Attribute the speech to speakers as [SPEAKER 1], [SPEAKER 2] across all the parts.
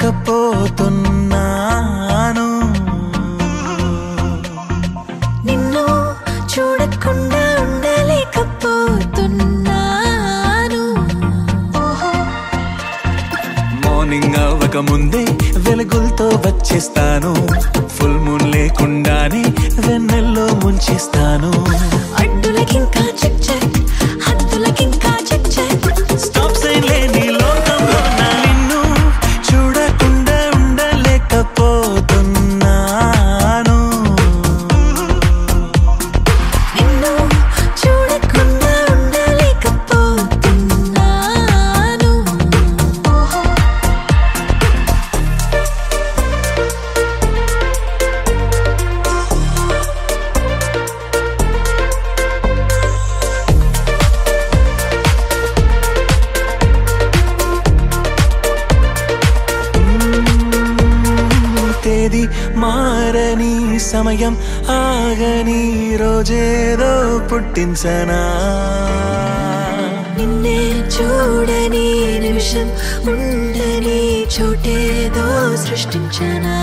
[SPEAKER 1] ఉండలేకపోతున్నాను
[SPEAKER 2] నిన్ను చూడకుండా ఉండలేకపోతున్నాను
[SPEAKER 1] మార్నింగ్ అవ్వక ముందే వెలుగులతో వచ్చేస్తాను ఫుల్ మూన్ లేకుండానే వెన్నెల్లో ముంచేస్తాను
[SPEAKER 2] అడ్డులకింకా చెక్ చెక్ హద్దులకింకా చెక్ చెక్
[SPEAKER 1] స్టాప్ సైన్ లేని లోకంలో నా నిన్ను చూడకుండా ఉండలేకపోతున్నాను
[SPEAKER 2] నిన్ను చూడకుండా ఉండలేకపోతున్నాను
[SPEAKER 1] తేదీ మారని సమయం ఆగని రోజేదో పుట్టించనా
[SPEAKER 2] నిన్నే చూడని నిమిషం ఉండని చోటేదో సృష్టించనా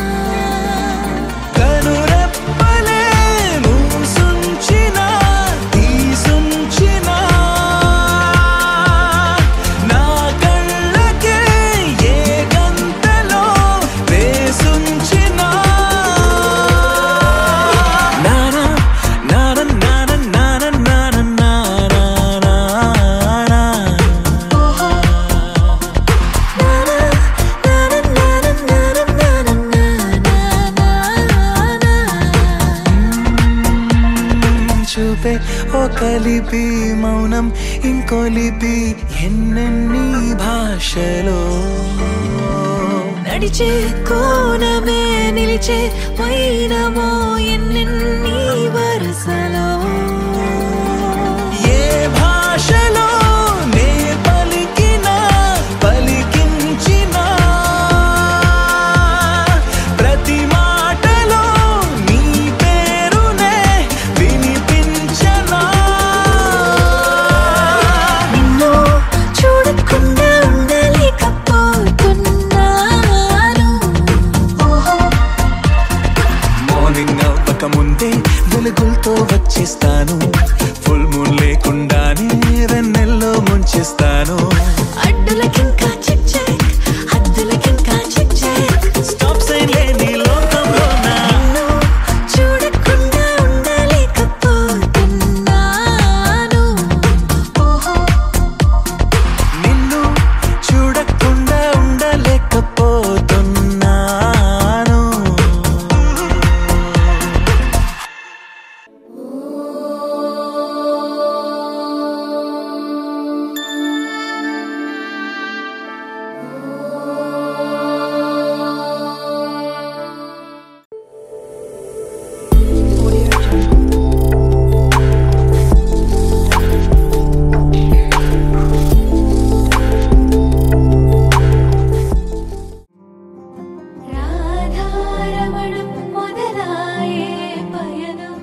[SPEAKER 1] కనురెప్పలే మూసుంచిన తీసుంచిన నా కళ్ళకే ఏ గంతలో వేసుంచిన నానా నాన నాన నాన నాన నానా చూపే ఓ కలిపి మౌనం ఇంకో లిపి ఎన్నెన్ని భాషలో
[SPEAKER 2] నడిచే కోణమే నిలిచే వైనమో ఎన్నెన్ని వరసలో
[SPEAKER 1] ఏ భాషలో నే పలికినా పలికించినా ప్రతి మాటలో నీ పేరునే వినిపించనా
[SPEAKER 2] నిన్ను చూడకుండా ఉండలేకపోతున్నాను
[SPEAKER 1] మార్నింగ్ అవ్వక ముందే వెలుగులతో వచ్చేస్తాను ఫుల్ మూన్ లేకుండానే వెన్నెల్లో ముంచేస్తాను
[SPEAKER 2] అడ్డులకింకా చెక్ చెక్ హద్దులకింకా చెక్ చెక్
[SPEAKER 1] స్టాప్ సైన్ లేని లోకంలో నా
[SPEAKER 2] నిన్ను చూడకుండా ఉండలేకపోతున్నాను
[SPEAKER 1] నిన్ను చూడకుండా ఉండలేకపోతున్నాను
[SPEAKER 2] രാധാരമണം മുതലായേ പയനം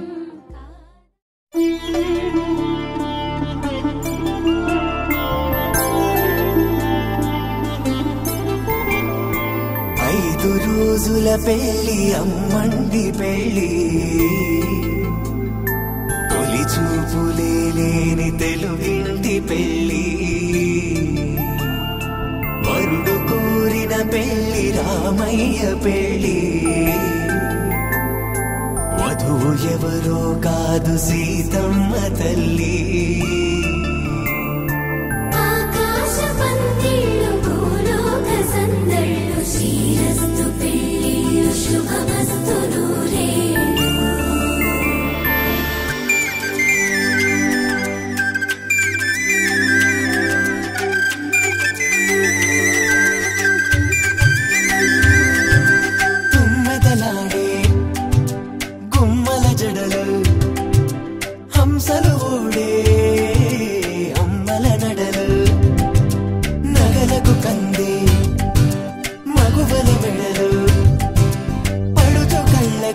[SPEAKER 1] ఐదు రోజుల పెళ్లి అమ్మండి పెళ్లి తొలి చూపులే లేని తెలుగింటి పెళ్లి వరుడు కోరిన పెళ్లి రామయ్య పెళ్లి వధువు ఎవరో కాదు సీతమ్మ తల్లి
[SPEAKER 3] ఆకాశ పందిళ్ళు భూలోక సందళ్ళు శ్రీరస్తు పెళ్ళిళ్ళు శుభమస్తు నూరేళ్ళు
[SPEAKER 1] తుమ్మెదలాడే గుమ్మల జడలు హంసలు ఓడే అమ్మల నడలు నగలకు కంది మగువల మెడలు పడుచు కళ్ళ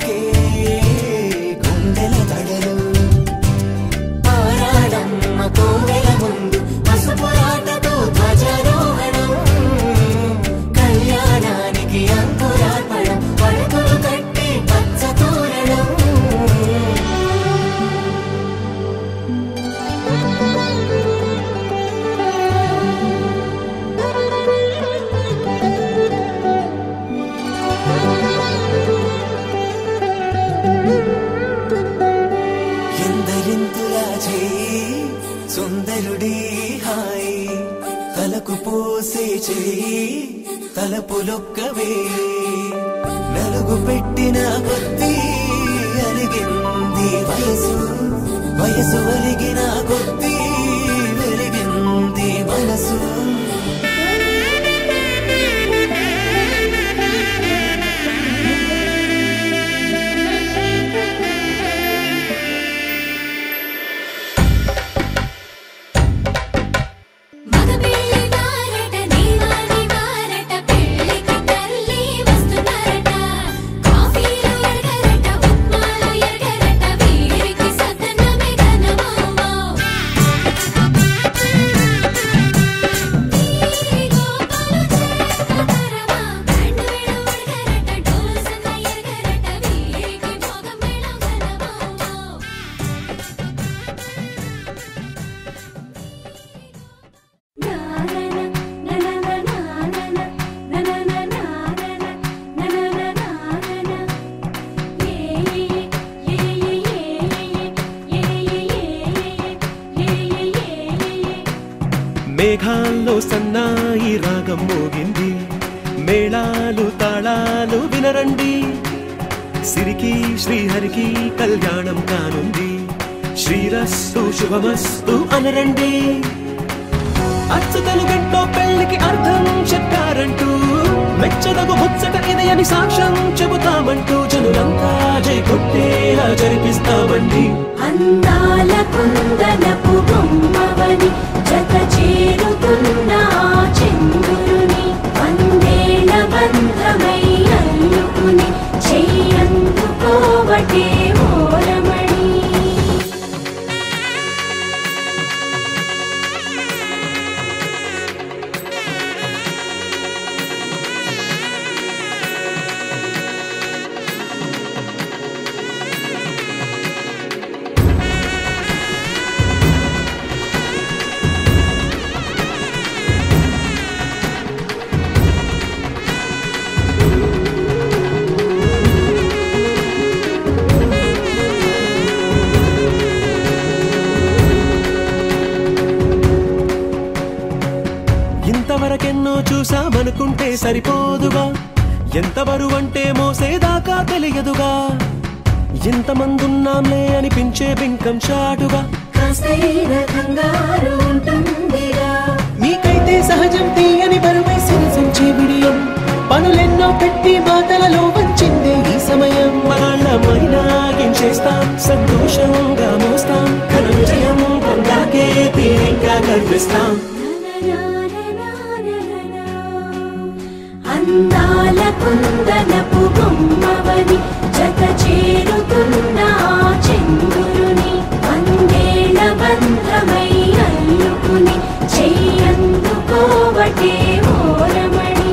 [SPEAKER 1] సుందరుడి హాయి తలకు పోసే చేయి తలపులొక్కవే నలుగు పెట్టిన కొద్దీ అలిగింది వయసు వయసు ఒలిగిన కొద్దీ వెలిగింది మనసు
[SPEAKER 3] మగ పెళ్లి వారట నీవాని వారట పెళ్లికి తల్లి వస్తున్నారట కాఫీలు ఎరగరట ఉప్మాలు ఎరగరట వీరికి సదనమే ఘనమౌమౌ ఈ గోపాలు చేతరమా బ్యాండ్ మేళం ఎరగరట డోలు సన్న ఎరగరట వీరికి భోగం మేళం ఘనమౌమౌ
[SPEAKER 4] మేఘాల్లో సన్నాయి రాగం మోగింది మేళాలు తాళాలు వినరండి సిరికి శ్రీహరికి కళ్యాణం కానుంది శ్రీరస్తు శుభమస్తు అనరండి అచ్చు తెలుగంటో పెళ్లికి అర్థం చెప్పారంటూ మెచ్చదగు ముచ్చట ఇది అని సాక్ష్యం చెబుతామంటూ జనులంతా జై కొట్టేలా జరిపిస్తామండి
[SPEAKER 2] అందాల కుందనపు బొమ్మవని జత చేరుతున్న ఆ చంద్రుని వందేళ్ల బంధమై అల్లుకుని చెయ్యందుకోవటే ఓరమణి
[SPEAKER 4] ఇంతవరకెన్నో చూసామనుకుంటే సరిపోదుగా ఎంత బరువంటే మోసేదాకా తెలియదుగా ఇంతమందున్నాంలే అనిపించే బింకం చాటుగా
[SPEAKER 2] కాస్తైన కంగారు ఉంటుందిగా
[SPEAKER 4] మీకైతే సహజం తీయని బరువై సిరిసించే విడియం పనులెన్నో పెట్టి మాటలలో వంచిందే ఈ సమయం మనాళ్ళమైనా ఏం చేస్తాం సంతోషంగా మోస్తాం ఘన విజయం పొందాకే తీరిగ్గా కనిపిస్తాం
[SPEAKER 2] అందాల కుందనపు బొమ్మవని జత చేరుతున్న ఆ చంద్రుని వందేళ్ల బంధమై అల్లుకుని చెయ్యందుకోవటే ఓరమణి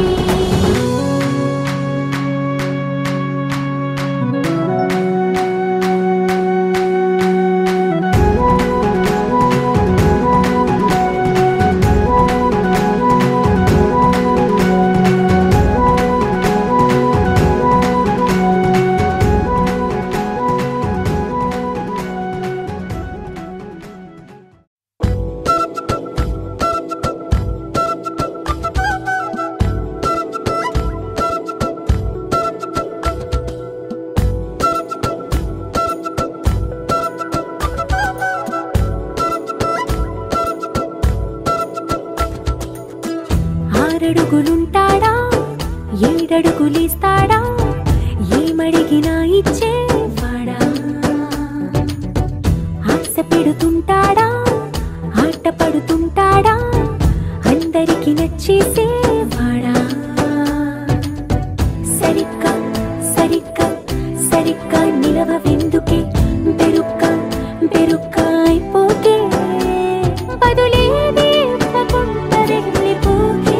[SPEAKER 2] ఆరడుగులుంటాడా ఏడడుగులిస్తాడా ఏమడిగినా ఇచ్చేవాడా ఆశ పెడుతుంటాడా ఆట పడుతుంటాడా అందరికి నచ్చేసేవాడా సరిగ్గా సరిగ్గా సరిగ్గా నిలవెందుకే బెరుక్క బెరుక్క అయిపోకే బదులేది ఇవ్వకుండా వెళ్ళిపోకే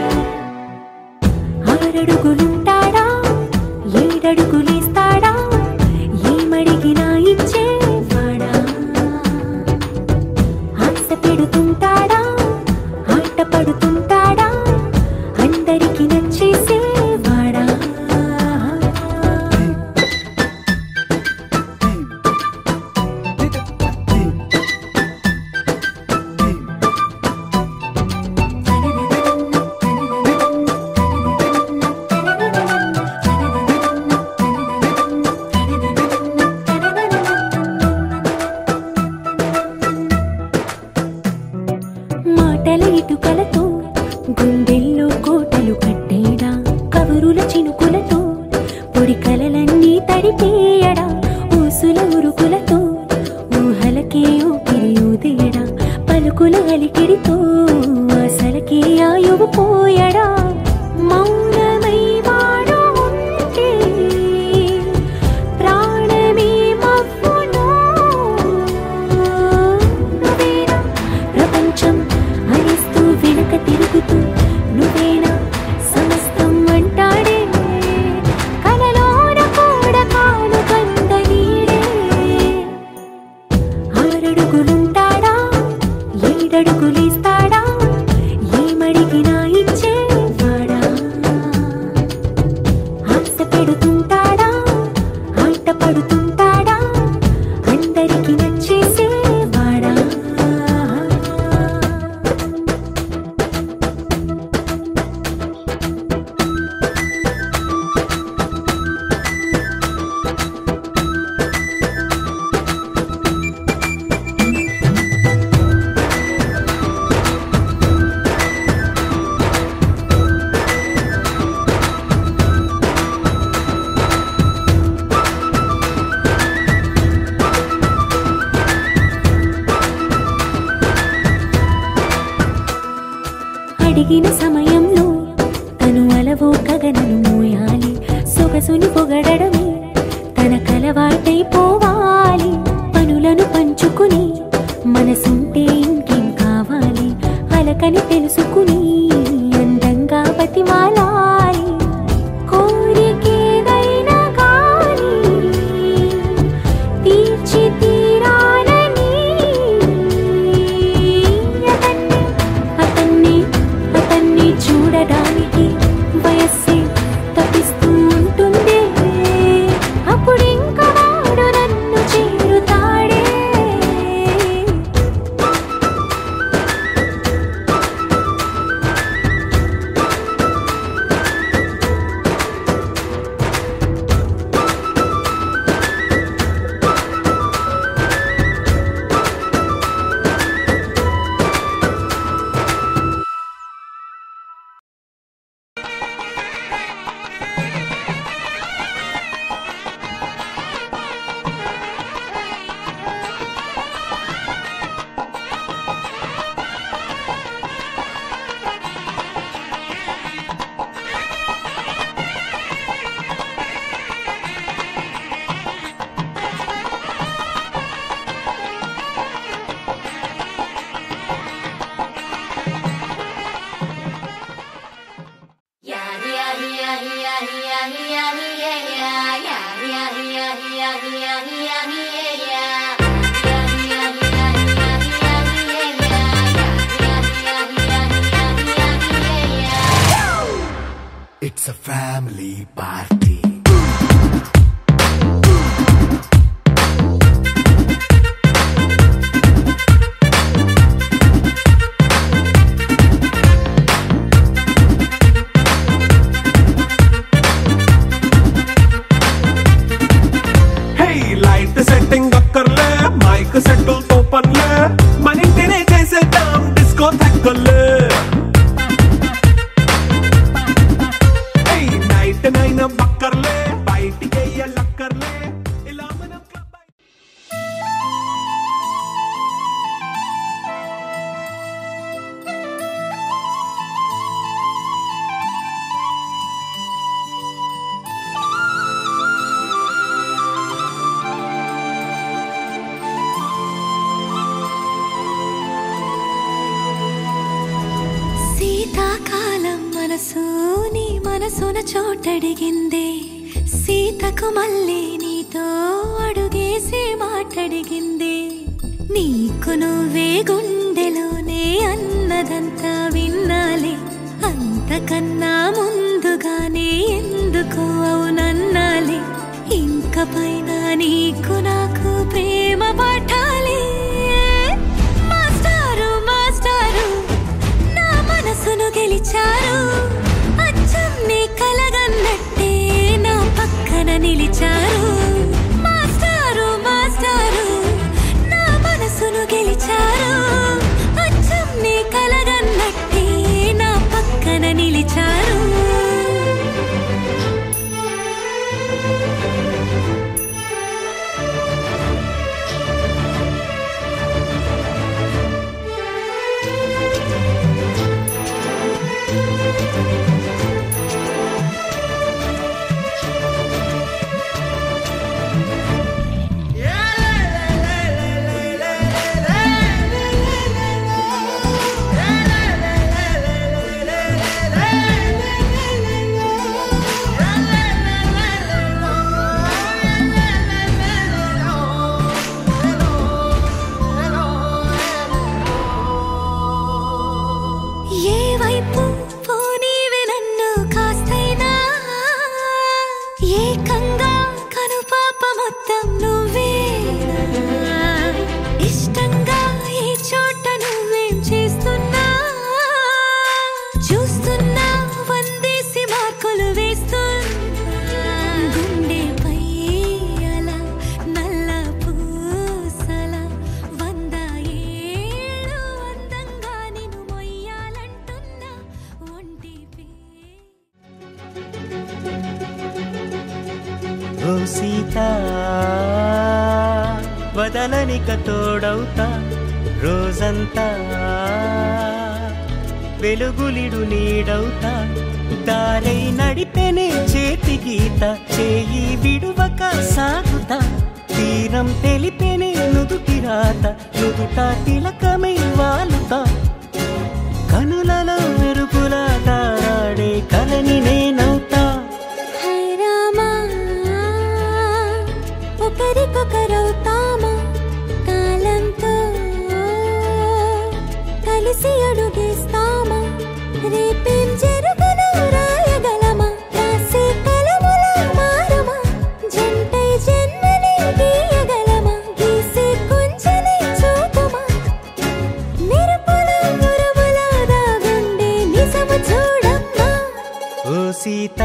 [SPEAKER 2] ఆరడుగులుంటాడా ఏడడుగులేస్తాడా ఏమడిగినా ఇచ్చేవాడా ఆశ పెడుతుంటాడా ఆట పడుతుంటాడా అందరికి నచ్చేసేవాడా గంటల ఇటుకలతో గుండెల్లో కోటలు కట్టేడా కబురుల చినుకులతో పొడి కలలన్నీ తడిపేయడా ఊసుల ఉరుకులతో ఊహలకే ఊపిరి ఊదేయడా పలుకుల అలికిడితో అసలకే ఆయువు పోయడా మౌనమై వాడు ఉంటే ప్రాణమే మవ్వును నువ్వేనా ప్రపంచం అరిస్తూ వెనుక తిరుగుతూ నువ్వేనా సమస్తం అంటాడే కలలోన కూడా కాను కంద నీడే ఆరడుగులుంటాడా ఏడడుగులేస్తాడా ఏమడిగినా ఇచ్చేవాడా ఆశ పెడుతుంటాడా ఆట పడుతుంటాడా అందరికి నచ్చేసేవాడా అడిగిన సమయంలో తను అలవో గగనను మోయాలి సొగసుని పొగడమే తన కలవాటైపోవాలి పనులను పంచుకుని మనసుంటే ఇంకేం కావాలి అలకని తెలుసుకుని అందంగా బతిమాలాలి కోరికేదైనా కానీ తీర్చి తీరాలని అతన్ని అతన్ని అతన్ని చూడడానికి వయస్సే తప్పిస్తూ ఉంటుంది అప్పుడింక వాడు నన్ను చేరుతాడే
[SPEAKER 5] It's a family party.
[SPEAKER 6] Hey light setting అక్కర్లే మైక్ సెట్టుల్ తో పనిలే మన ఇంటినే చేసేద్దాం డిస్కో తగ్గలే హే నైట్ నైన్ బక్కర్లే బయటికి లక్కర్లే ఇలా మనం క్లబ్
[SPEAKER 2] శీతాకాలం మనసు నీ మనసున చోటడిగిందే సీతకు మళ్ళీ నీతో అడుగేసి మాటడిగిందే నీకు నువ్వే గుండెలోనే అన్నదంతా విన్నాలే అంతకన్నా ముందుగానే ఎందుకు అవునన్నాలే ఇంక పైన నీకు నాకు ప్రేమ పాఠాలే మాస్టారు మాస్టారు నా మనసును గెలిచారు అచ్చం నీ కలగన్నట్టే నా పక్కన నిలిచారు మాస్టారు మాస్టారు నా మనసును గెలిచారు అచ్చం నీ కలగన్నట్టే
[SPEAKER 1] ఓ సీత వదలనిక తోడవుతా రోజంతా వెలుగులిడు నీడవుతా దారై నడిపెనే చేతి గీత చేయి విడువక సాగుతా తీరం తెలిపెనే నుదుటి రాత నుదుట తిలకమై వాలుతా కనులలో మెరుపుల తారాడే కలని నేనవుతా
[SPEAKER 2] హై రామా ఒకరికొకరవుతామా కాలంతో కలిసి అడుగేస్తామా రేపేం జరుగునో రాయగలమా రాసే కలముల మారుమా జంటై జన్మని గీయగలమా గీసే కొంచెని చూపుమా మెరుపుల మురుముల దాగుండే నిజము చూడమ్మా
[SPEAKER 1] ఓ సీత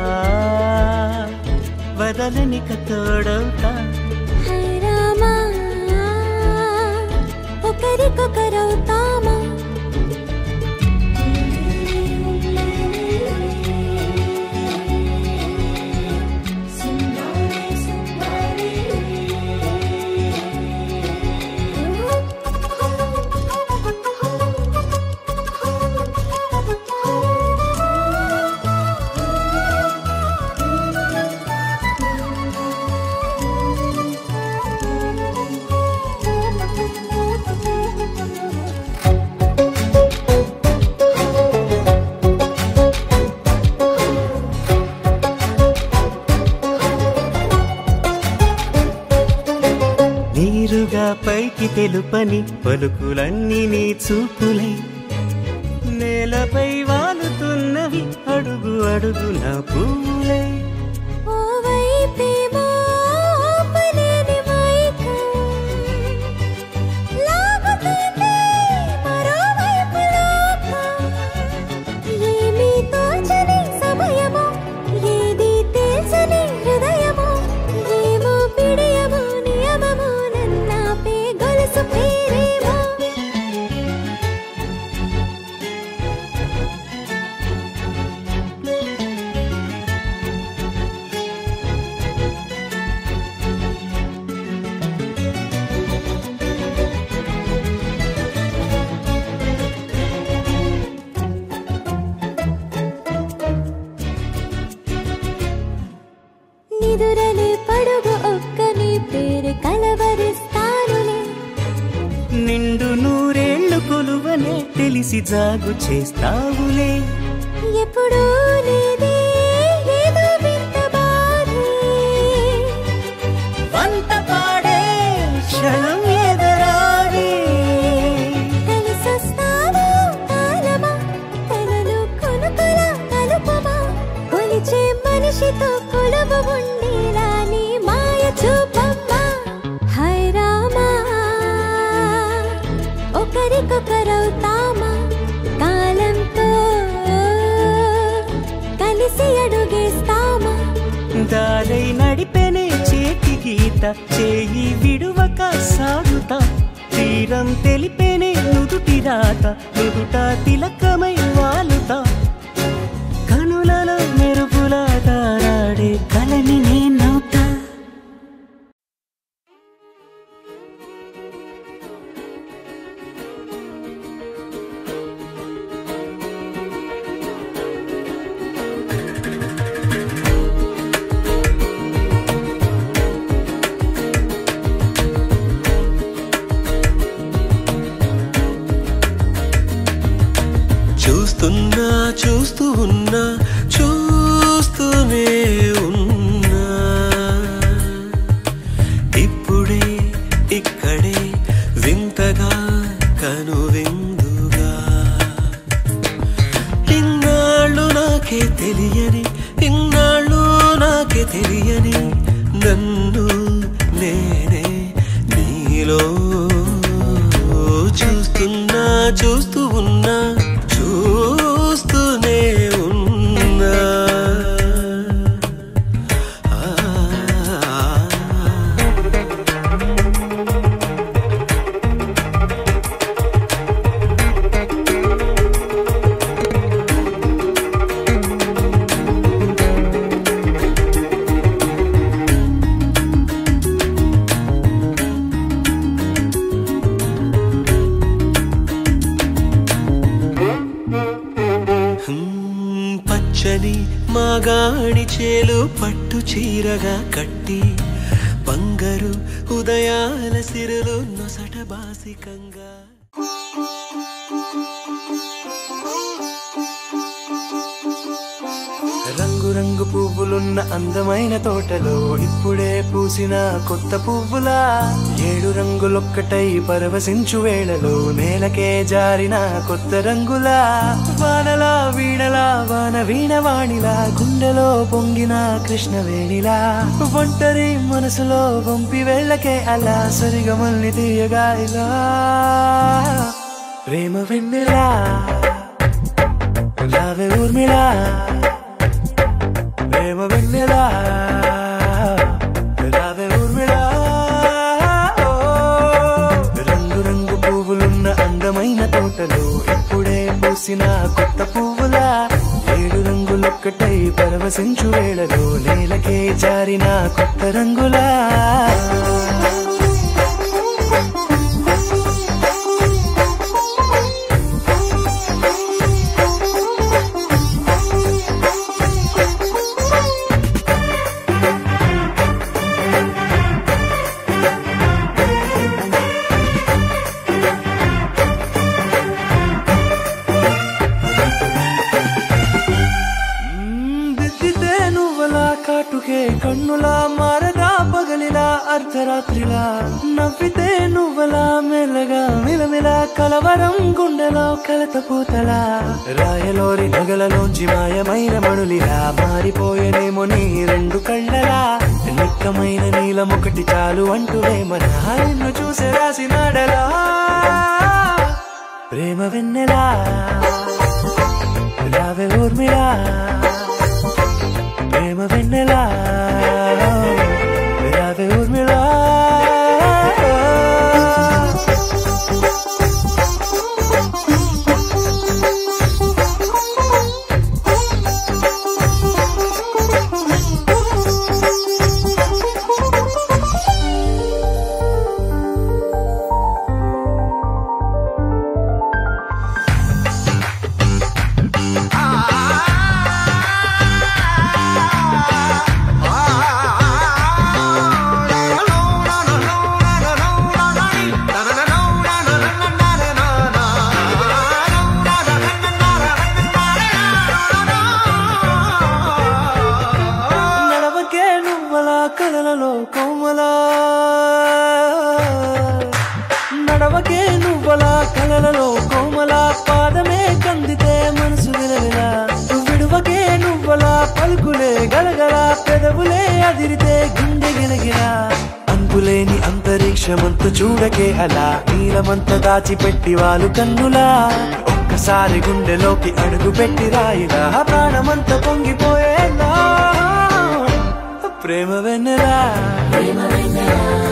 [SPEAKER 1] వదలనిక తోడవుతా
[SPEAKER 2] హై రామా ఒకరికొకరవుతామా
[SPEAKER 1] నీరుగా పైకి తెలుపని పలుకులన్నీ నీ చూపులై నేలపై వాలుతున్నవి అడుగు అడుగు నా పూలై
[SPEAKER 2] ఓ వైపేమో ఆపలేని మైకం లాగుతుంది మరోవైపు లోకం ఏమీ తోచని సమయమో ఏది తేల్చని హృదయమో ఏమో పిడియమో నియమమో నన్నాపే గొలుసు పేరేమో నిదురలే పడుగు ఒక్క నీ పేరు కలవరిస్తానులే
[SPEAKER 1] నిండు నూరేళ్లు కొలువనే తెలిసి జాగు చేస్తావులే
[SPEAKER 2] ఎప్పుడూ లేదే ఏదో వింత బాధే
[SPEAKER 1] వంత పాడే క్షణం ఎదరాడే
[SPEAKER 2] కలిసొస్తావా కాలమా కలలు కొనుకల కలుపమా కొలిచే మనిషితో కొలువు ఉండేలా నీ మాయ చూపమ్మా హై రామా ఒకరికొకరవుతామా కాలంతో కలిసి అడుగేస్తామా
[SPEAKER 1] దారై నడిపెనే చేతి గీత చేయి విడువక సాగుతా తీరం తెలిపెనే నుదుటి రాత నుదుట తిలకమై వాలుతా కనులలో మెరుగుల తారాడే కలని నేనవుతా
[SPEAKER 4] చూస్తున్నా చూస్తూ ఉన్నా చూస్తూనే ఉన్నా ఇప్పుడే ఇక్కడే వింతగా కనువిందుగా ఇన్నాళ్ళు నాకే తెలియని ఇన్నాళ్ళు నాకే తెలియని నన్ను నేనే నీలో చూస్తున్నా చూస్తూ ఉన్నా చూస్తూనే ఉన్నా ఆ చల్లని మాగాణి చేలు పట్టు చీరగా కట్టి బంగారు ఉదయాల సిరులు నొసట బాసికంగా రంగురంగు పువ్వులున్న అందమైన తోటలో ఇప్పుడే పూసిన కొత్త పువ్వులా ఏడు రంగులొక్కటై పరవశించు వేళలో నేలకే జారిన కొత్త రంగులా వానలా వీణలా వాన వీణవాణిలా గుండెలో పొంగిన కృష్ణవేణిలా ఒంటరి మనసులో పంపి వెళ్ళకే అలా సరిగమల్ని తీయగా ఇలా ప్రేమ వెన్నెలా రావే ఊర్మిళా ప్రేమ వెన్నెలా రావే ఊర్మిళా రంగు రంగు పువ్వులున్న అందమైన తోటలో ఇప్పుడే పూసిన కొత్త పువ్వులా ఏడు రంగులొక్కటై పరవశించు వేళలో నేలకే జారిన కొత్త రంగులా దిద్దితే నువ్వలా కాటుకే కన్నులా మారగా పగలిలా అర్ధరాత్రిలా నవ్వితే నువ్వలా మెల్లగా మిలమిలా కలవరం గుండెలో కలత పూతలా రాయలోరి నగలలోంచి మాయమైన మణులిలా మారిపోయేనేమో నీ రెండు కళ్ళలా నిక్కమైన నీలం ఒకటి చాలు అంటూ మన నిన్ను చూసే రాసినాడలా ప్రేమ వెన్నెలా రావే ఊర్మిళా ప్రేమ వెన్నెలా రావే ఊర్మిళా నడవకే నువ్వలా కలలలో కోమలా నడవకే నువ్వలా కలలలో కోమలా పాదమే కందితే మనసు విలవిలా విడువకే నువ్వలా పలుకులే గలగల పెదవులే అదిరితే గుండె గిలగిలా అంతులేని అంతరిక్షమంత చూడకే అలా నీలమంత దాచిపెట్టి వాళ్ళు కన్నులా ఒక్కసారి గుండెలోకి అడుగు పెట్టి రాయిలా ప్రాణమంత పొంగిపోయేలా ప్రేమ వెన్నెలా